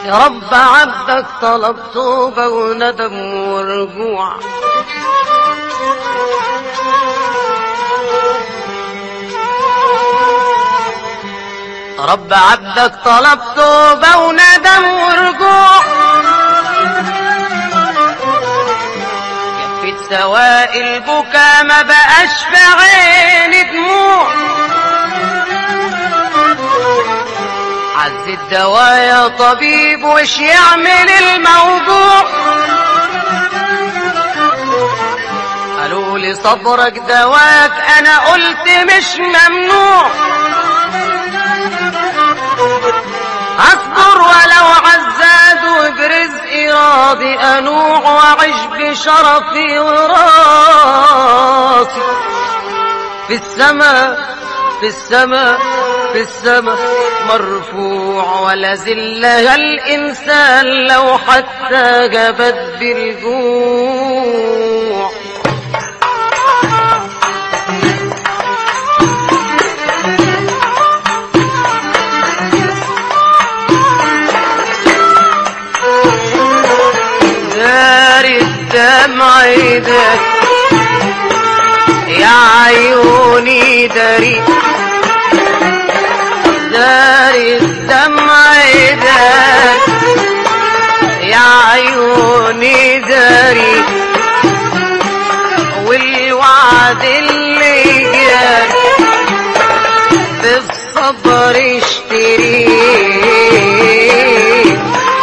يا رب عبدك طلب توبة وندم ورجوع رب عبدك طلب توبة وندم ورجوع كفت سواء البكا ما بقاش في عيني دموع عز الدواء يا طبيب وش يعمل الموضوع قالوا لي صبرك دواك انا قلت مش ممنوع اصبر ولو عزاد وبرزقي راضي انوع واعيش بشرفي وراسي في السماء في السماء في السماء مرفوع ولا زلها الإنسان لو حتى جبت بالجوع داري الدمع ايدك يا عيوني داري داري الدمع ايدك يا عيوني داري والوعد اللي جاك بالصبر اشتريه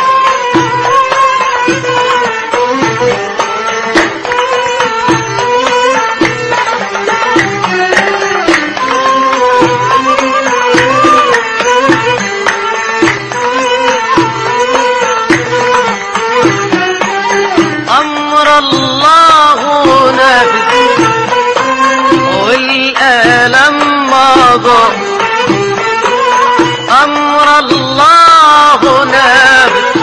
أمر الله نافذ والألم مضى أمر الله نافذ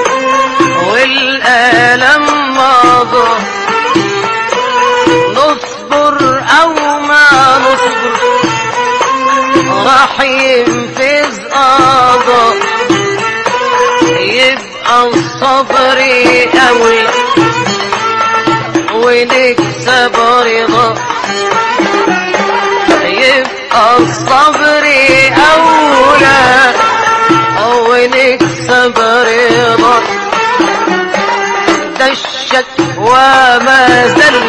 والألم مضى نصبر أو ما نصبر راح ينفذ قضاء يبقى الصبر أولى ونكسب رضا يبقى الصبر أولى ونكسب رضا ده الشكوى ما زل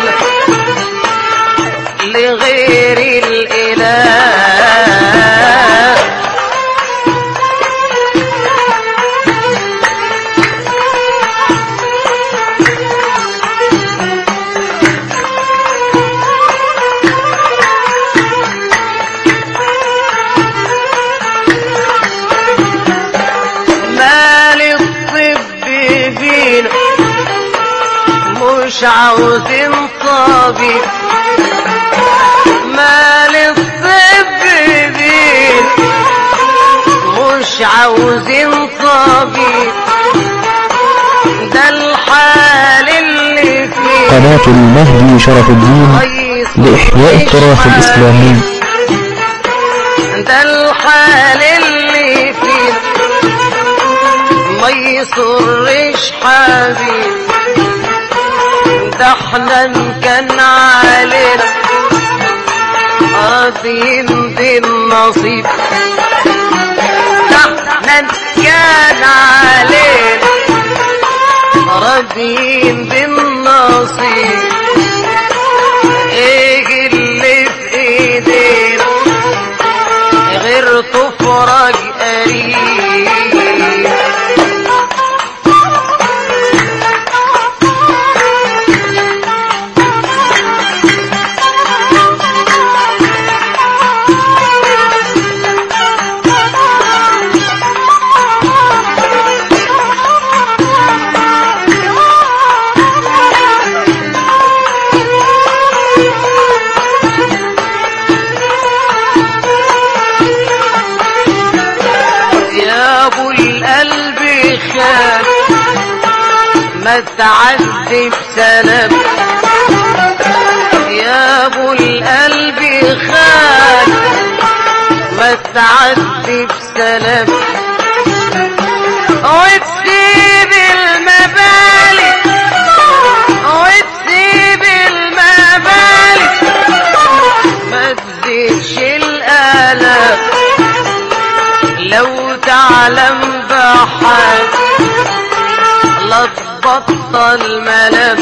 لغير الإله مال الطب فينا مش عاوزين طبيب مال الطب فينا مش عاوزين طبيب ده الحال اللي فيه قناة المهدي شرف الدين لإحياء التراث الإسلامي ده الحال اللي فيه ما يسرش حبيب ده احنا إن كان علينا راضيين بالنصيب ده احنا إن كان علينا راضيين بالنصيب ايه اللي في ايدينا غير تفرج قريب يا ابو القلب خان ما تعذب سلام يا ابو القلب خان ما تعذب سلام وتسيب وبطل ملام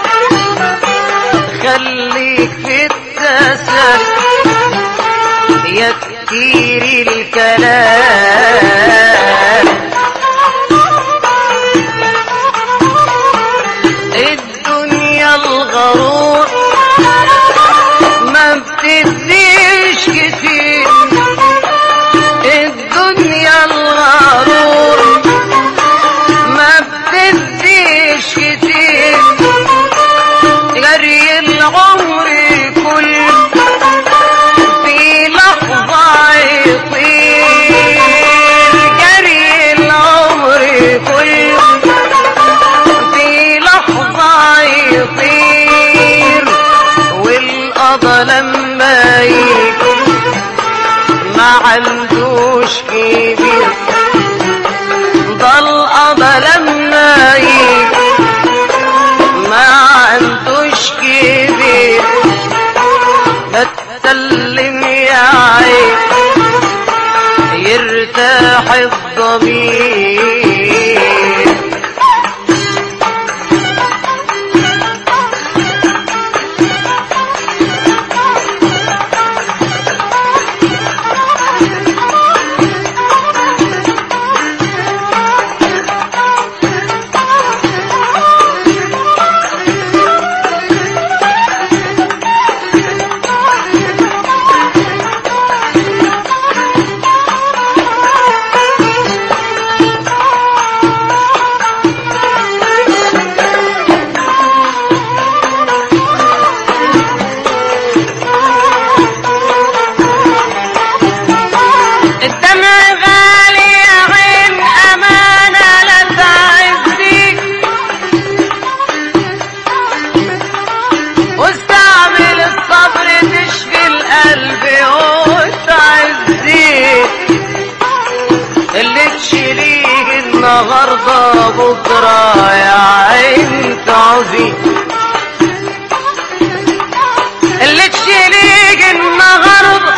خليك في التسل يا كتير الكلام الدنيا الغرور ما بتديش كتير الدنيا الغرور ما بتديش كتير جري العمر كله في لحظة يطير جري العمر كله في لحظة يطير والقضى لما يجي ما عندوش كبير ده القضى لما يجي ما عندوش كبير بتسلم يا عين يرتاح الضمير الدمع غالي يا عين أمانة لا تعزيك واستعمل الصبر تشفي القلب وتعزيك اللي تشيليه النهارده بكره يا عين تعزيك اللي تشيليه النهارده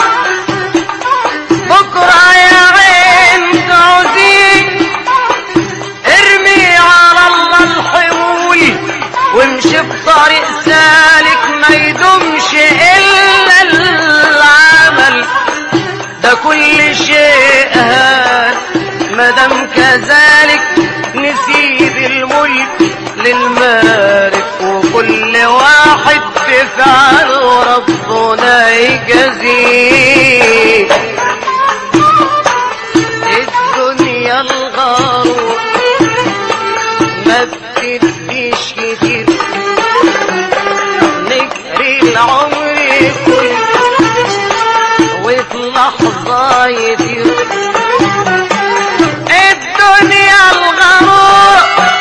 بكرة يا عين تعزيك ارمي على الله الحمول وامشي بطريق سالك ما يدومش الا العمل ده كل شيء هان مادام كذلك نسيب الملك للمالك وكل واحد بفعله ربنا يجازيه الدنيا الغرور ما بتديش كتير نجري العمر كله وفي لحظة يطير الدنيا الغرور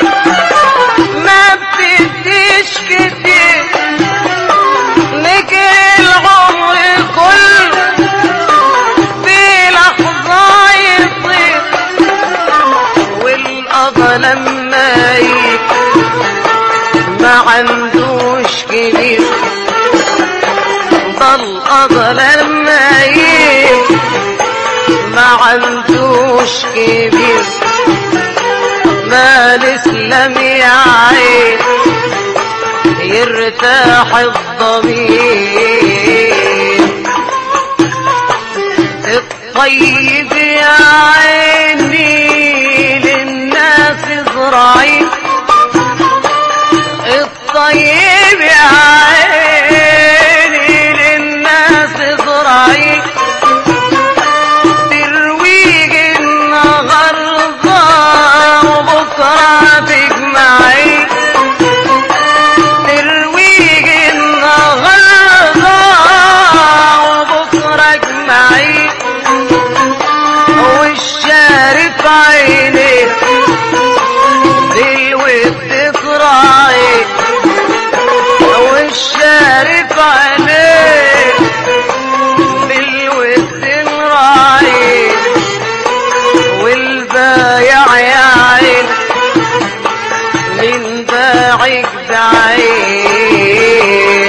ما بتديش كتير نجري العمر كله في لحظة يطير والقضى لما يجي ما عندوش كبير ده القضى لما يجي ما عندوش كبير ما الاسلام يا عين يرتاح الضمير الطيب يا عيني للناس زراعين الطيب يا عيني للناس زراعين ترويج النهارده وبكره تجمعين ترويج النهارده وبكره اجمعين والشارف عينيه بالود تراعي والشارف عينيه بالود نراعي والبايع يا عين من باعك بعين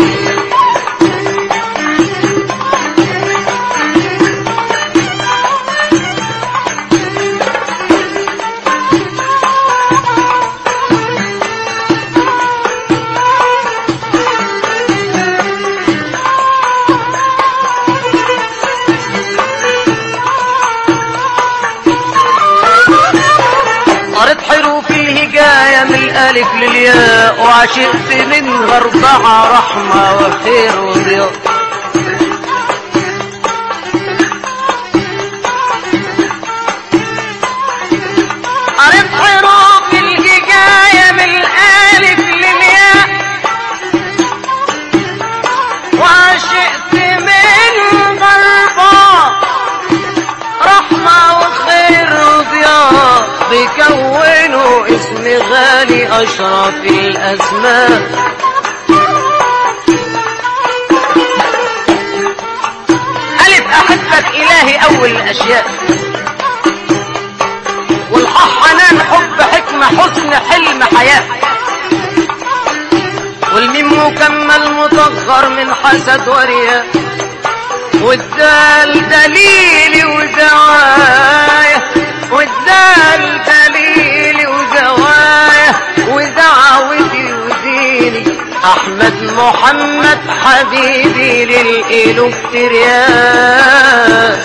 الالف للياء وعشقت منها اربعة رحمة وخير وضياء قريت حروف الهجاية من الالف للياء وعشقت من ضربة رحمة وخير وضياء بيكونوا اسم غالي أشرف الأسماء ألف أحبك إلهي أول الأشياء والحاء حنان حب حكمة حسن حلم حياة والميم مكمل مطهر من حسد ورياء والدال دليلي ودعاية والدال دليلي ودوايا ودعوتي وديني أحمد محمد حبيبي للإلكتريات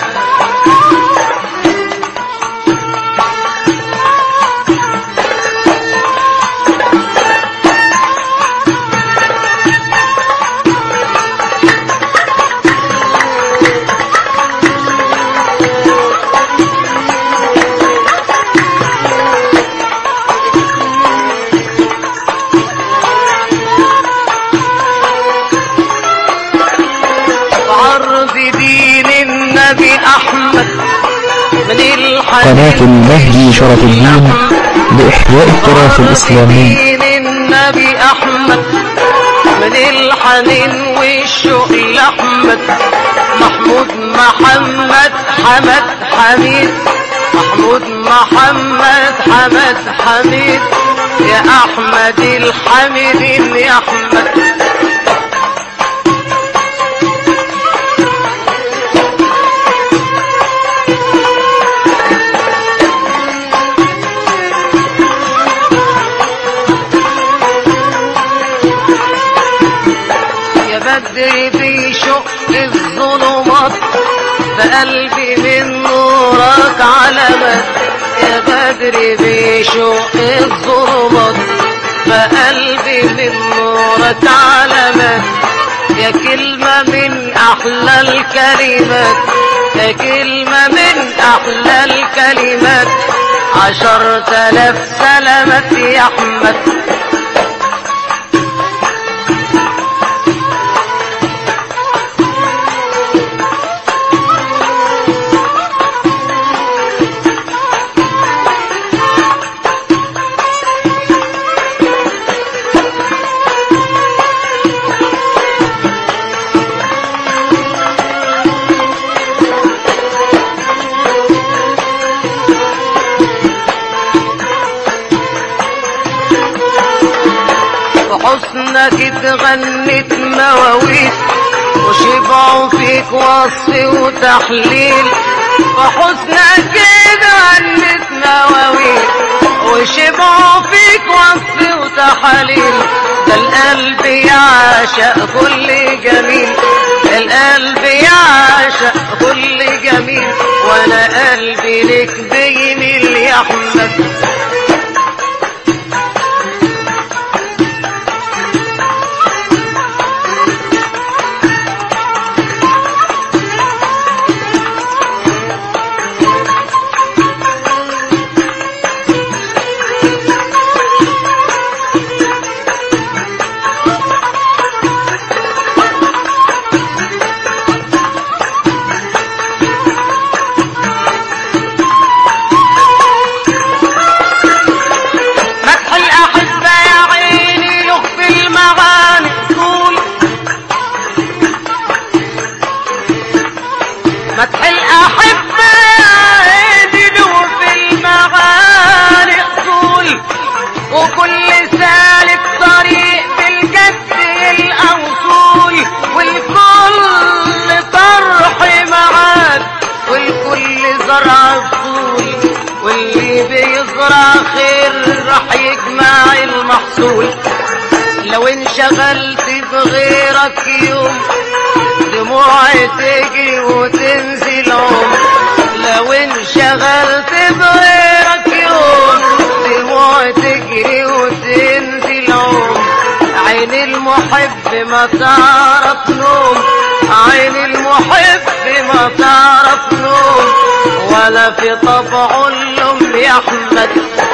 عرض دين النبي أحمد من قناة الحديث المهدي شرف الدين لإحياء التراث الإسلامي دين النبي أحمد من الحنين والشوق لأحمد محمود محمد حمد حميد محمود محمد حمد حميد يا أحمد الحميدين يا أحمد يا بدري بيشق الظلمات بقلبي من نورك علامات يا بدري بيشق الظلمات بقلبي من نورك علامات يا كلمة من أحلى الكلمات يا كلمة من أحلى الكلمات عشر تلاف سلامات يا أحمد بحسنك اتغنت مواويل وشبعوا فيك وصف وتحليل بحسنك اتغنت مواويل وشبعوا فيك وصف وتحليل ده القلب يعشق كل جميل القلب يعشق كل جميل وانا قلبي لك بيميل يا احمد مدح الأحبة يا عيني يخفي المغاني طول مدح الأحبة يا عيني يخفي المغاني طول وكل سالك طريق بالجد الأوصول والكل طرح معاد والكل زرع الطول واللي بيزرع خير راح يجمع المحصول لو انشغلت بغيرك يوم دموعي تجري وتنزل عمر لو انشغلت بغيرك يوم دموعي تجري وتنزل المحب ما تعرف نوم عين المحب ما تعرف نوم ولا في طبع اللوم يحمد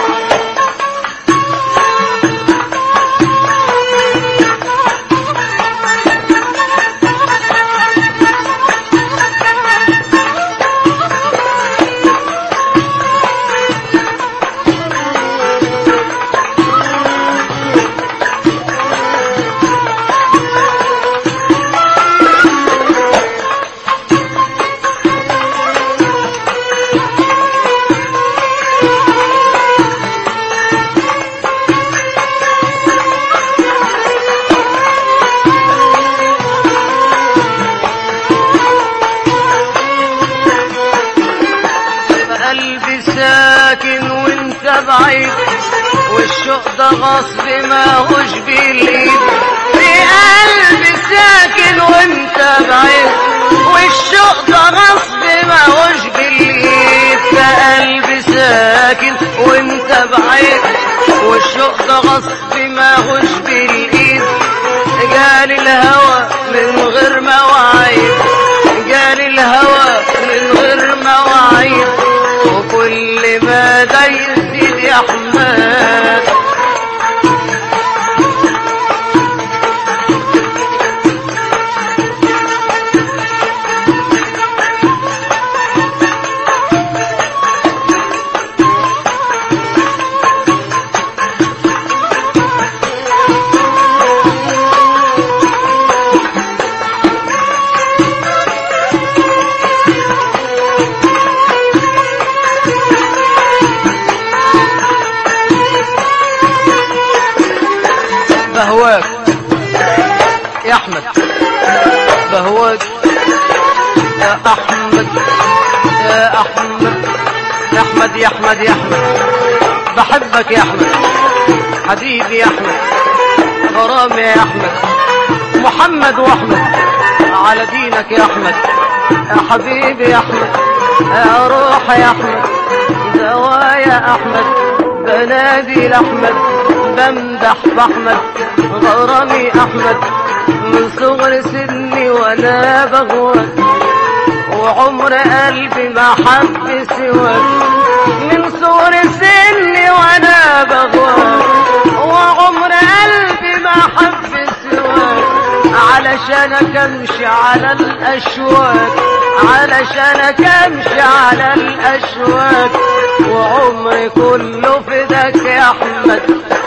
قلبي ساكن وانت بعيد والشوق ده غصب ما هوش بالايد في قلبي ساكن وانت بعيد والشوق ده غصب ما هوش بالايد في قلبي ساكن وانت بعيد والشوق ده غصب ما هوش بالايد جالي الهوى من غير مواعيد جالي الهوى من غير مواعيد وكل ما ده يزيد يا حماد بهواك يا احمد بهواك يا احمد يا احمد يا احمد يا احمد يا احمد بحبك يا احمد حبيبي يا احمد غرامي يا احمد محمد واحمد على دينك يا احمد يا حبيبي يا احمد يا روح يا احمد دوايا يا احمد بنادي لاحمد بمدح باحمد غرامي احمد من صغر سني وانا بغوت وعمر قلبي ما حب سواك من صغر سني وانا بغوت وعمر قلبي ما حب سواك علشانك امشي على الاشواك علشانك امشي على الاشواك وعمري كله فداك يا احمد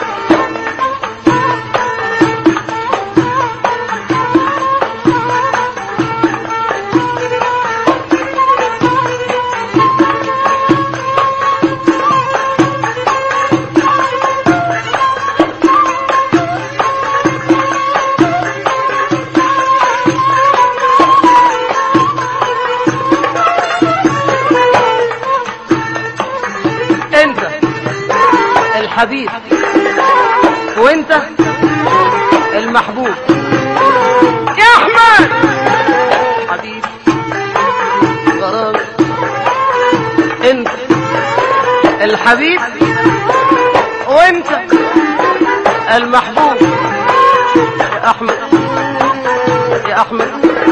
انت الحبيب وانت المحبوب يا احمد حبيب غرام انت الحبيب وانت المحبوب يا احمد يا احمد